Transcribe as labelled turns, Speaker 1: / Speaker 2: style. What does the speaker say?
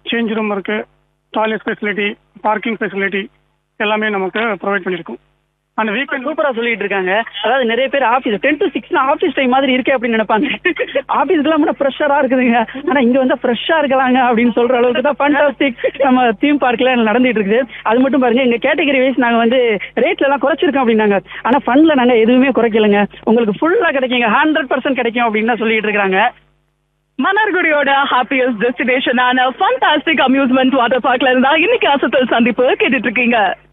Speaker 1: change room இருக்கு toilet facility parking facility எல்லாமே நமக்கு ப்ரொவைட் பண்ணியிருக்கோம் அந்த வீக்கெண்ட்
Speaker 2: சூப்பரா சொல்லிட்டு இருக்காங்க அதாவது நிறைய பேர் ஆபீஸ் டென் டு சிக்ஸ்னா ஆபீஸ் டைம் மாதிரி இருக்கே அப்படின்னு நினைப்பாங்க ஆபீஸ்க்குலாம் கூட ஃப்ரெஷ்ஷரா இருக்குதுங்க ஆனா இங்க வந்து ஃப்ரெஷ்ஷா இருக்கலாங்க அப்படின்னு சொல்ற அளவுக்கு தான் ஃபண்டாஸ்டிக் நம்ம தீம் பார்க்ல நடந்துட்டு இருக்குது அது மட்டும் பாருங்க எங்க கேட்டகரி வைஸ் நாங்க வந்து ரேட்ல எல்லாம் குறைச்சிருக்கோம் அப்படின்னாங்க ஆனா ஃபண்ட்ல நாங்க எதுவுமே குறைக்கலங்க உங்களுக்கு ஃபுல்லா கிடைக்குங்க ஹண்ட்ரட் பர்சன்ட் கிடைக்கும் அப்படின்னு தான் சொல்லிட்டு இருக்காங்க
Speaker 3: மன்னார்குடியோட ஹாப்பியஸ்ட் டெஸ்டினேஷனான ஃபண்டாஸ்டிக் அம்யூஸ்மெண்ட் வாட்டர் பார்க்ல இருந்தா இன்னைக்கு அசத்தல் சந்திப்பு கேட்டுட்டு இருக்கீங்க